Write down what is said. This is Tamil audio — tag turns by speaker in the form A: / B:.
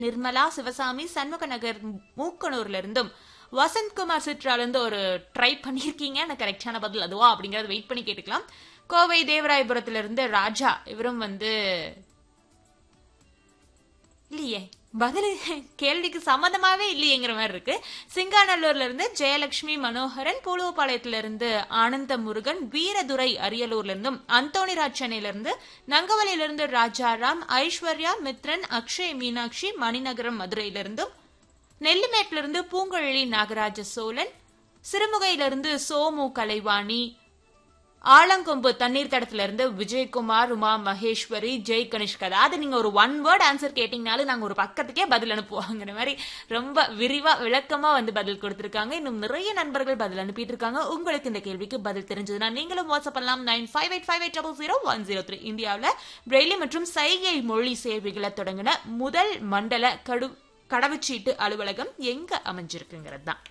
A: நிர்மலா சிவசாமி சண்முக நகர் மூக்கனூர்ல இருந்தும் வசந்த்குமார் சிற்றால இருந்து ஒரு ட்ரை பண்ணியிருக்கீங்க எனக்கு கரெக்டான பதில் அதுவா அப்படிங்கறத வெயிட் பண்ணி கேட்டுக்கலாம் கோவை தேவராயபுரத்துல இருந்து ராஜா இவரும் வந்து இல்லையே பதில் கேள்விக்கு சம்மந்தமாவே இல்லையேங்கிற மாதிரி இருக்கு சிங்காநல்லூர்ல இருந்து ஜெயலட்சுமி மனோகரன் பூலுவபாளையத்துல இருந்து ஆனந்த முருகன் வீரதுரை அரியலூர்ல இருந்தும் அந்தோணி சென்னையில இருந்து நங்கவலியில இருந்து ராஜாராம் ஐஸ்வர்யா மித்ரன் அக்ஷய் மீனாட்சி மணிநகரம் மதுரையில இருந்தும் நெல்லிமேட்ல இருந்து பூங்குழலி நாகராஜ சோழன் சிறுமுகையிலிருந்து சோமு கலைவாணி ஆலங்கொம்பு தண்ணீர் தடத்துல இருந்து விஜயகுமார் உமா மகேஸ்வரி ஜெய் கனிஷ்கா அதாவது நீங்க ஒரு ஒன் வேர்ட் ஆன்சர் கேட்டீங்கனாலும் நாங்க ஒரு பக்கத்துக்கே பதில் அனுப்புவாங்கிற மாதிரி ரொம்ப விரிவா விளக்கமா வந்து பதில் கொடுத்திருக்காங்க இன்னும் நிறைய நண்பர்கள் பதில் அனுப்பிட்டு இருக்காங்க உங்களுக்கு இந்த கேள்விக்கு பதில் தெரிஞ்சதுன்னா நீங்களும் வாட்ஸ்அப் பண்ணலாம் nine five eight five eight double zero one zero three இந்தியாவில் பிரெய்லி மற்றும் சைகை மொழி சேவைகளை தொடங்கின முதல் மண்டல கடு கடவுச்சீட்டு அலுவலகம் எங்க அமைஞ்சிருக்குங்கிறது தான்